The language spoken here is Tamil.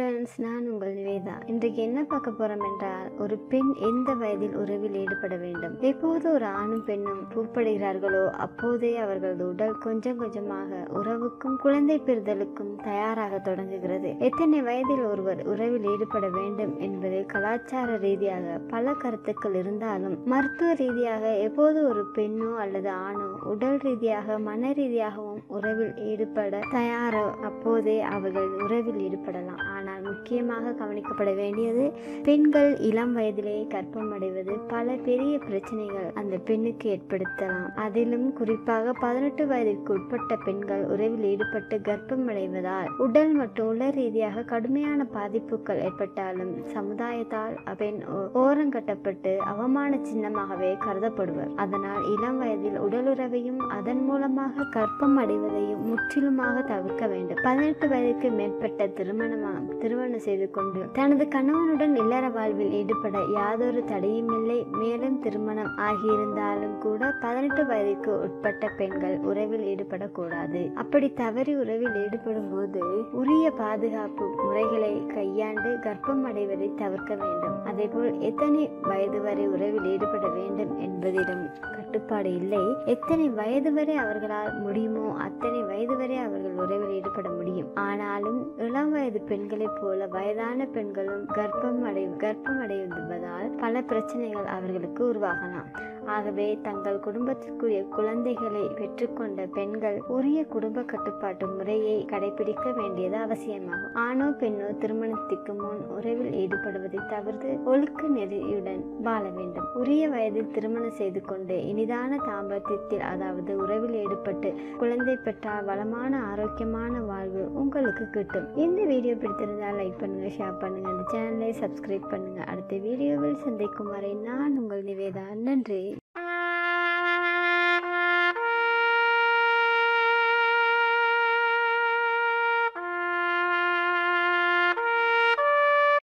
ஃப்ரெண்ட்ஸ் நான் உங்கள் நிவேதா இன்றைக்கு என்ன பார்க்க போறோம் என்றால் ஒரு பெண் எந்த வயதில் உறவில் ஈடுபட வேண்டும் எப்போது ஒரு ஆணும் பெண்ணும் பூப்படைகிறார்களோ அப்போதே அவர்களது உடல் கொஞ்சம் கொஞ்சமாக உறவுக்கும் குழந்தை பெறுதலுக்கும் தயாராக தொடங்குகிறது எத்தனை வயதில் ஒருவர் உறவில் ஈடுபட வேண்டும் என்பதில் கலாச்சார ரீதியாக பல கருத்துக்கள் இருந்தாலும் மருத்துவ ரீதியாக எப்போது ஒரு பெண்ணோ அல்லது ஆணோ உடல் ரீதியாக மன ரீதியாகவும் உறவில் ஈடுபட தயாரோ அப்போதே அவர்கள் உறவில் ஈடுபடலாம் ஆனால் முக்கியமாக கவனிக்கப்பட வேண்டியது பெண்கள் இளம் வயதிலேயே கர்ப்பம் அடைவது பல பெரிய பிரச்சனைகள் அந்த பெண்ணுக்கு ஏற்படுத்தலாம் அதிலும் குறிப்பாக பதினெட்டு வயதிற்கு உட்பட்ட பெண்கள் உறவில் ஈடுபட்டு கர்ப்பம் அடைவதால் உடல் மற்றும் உள ரீதியாக கடுமையான பாதிப்புகள் ஏற்பட்டாலும் சமுதாயத்தால் பெண் ஓ- ஓரங்கட்டப்பட்டு அவமான சின்னமாகவே கருதப்படுவர் அதனால் இளம் வயதில் உடலுறவையும் அதன் மூலமாக கர்ப்பம் அடைவதையும் முற்றிலுமாக தவிர்க்க வேண்டும் பதினெட்டு வயதுக்கு மேற்பட்ட திருமணமா திருமணம் செய்து கொண்டு தனது கணவனுடன் இல்லற வாழ்வில் ஈடுபட யாதொரு தடையும் இல்லை மேலும் திருமணம் ஆகியிருந்தாலும் கூட பதினெட்டு வயதுக்கு உட்பட்ட பெண்கள் உறவில் ஈடுபடக்கூடாது அப்படி தவறி உறவில் ஈடுபடும் போது உரிய பாதுகாப்பு முறைகளை கையாண்டு கர்ப்பம் அடைவதை தவிர்க்க வேண்டும் அதேபோல் எத்தனை வயது வரை உறவில் ஈடுபட வேண்டும் என்பதிலும் கட்டுப்பாடு இல்லை எத்தனை வயது வரை அவர்களால் முடியுமோ அத்தனை வயது வரை அவர்கள் உறவில் ஈடுபட முடியும் ஆனாலும் இளம் வயது பெண்களைப் போல வயதான பெண்களும் கர்ப்பம் அடை கர்ப்பம் அடைவதால் பல பிரச்சனைகள் அவர்களுக்கு உருவாகலாம் ஆகவே தங்கள் குடும்பத்திற்குரிய குழந்தைகளை பெற்றுக்கொண்ட பெண்கள் உரிய குடும்ப கட்டுப்பாட்டு முறையை கடைபிடிக்க வேண்டியது அவசியமாகும் ஆணோ பெண்ணோ திருமணத்திற்கு முன் உறவில் ஈடுபடுவதை தவிர்த்து ஒழுக்க நெறியுடன் வாழ வேண்டும் உரிய வயதில் திருமணம் செய்து கொண்டு இனிதான தாம்பத்தியத்தில் அதாவது உறவில் ஈடுபட்டு குழந்தை பெற்றால் வளமான ஆரோக்கியமான வாழ்வு உங்களுக்கு கிட்டும் இந்த வீடியோ பிடித்திருந்தால் லைக் பண்ணுங்க ஷேர் பண்ணுங்க இந்த சேனலை சப்ஸ்கிரைப் பண்ணுங்க அடுத்த வீடியோவில் சந்திக்கும் வரை நான் உங்கள் நிவேதா நன்றி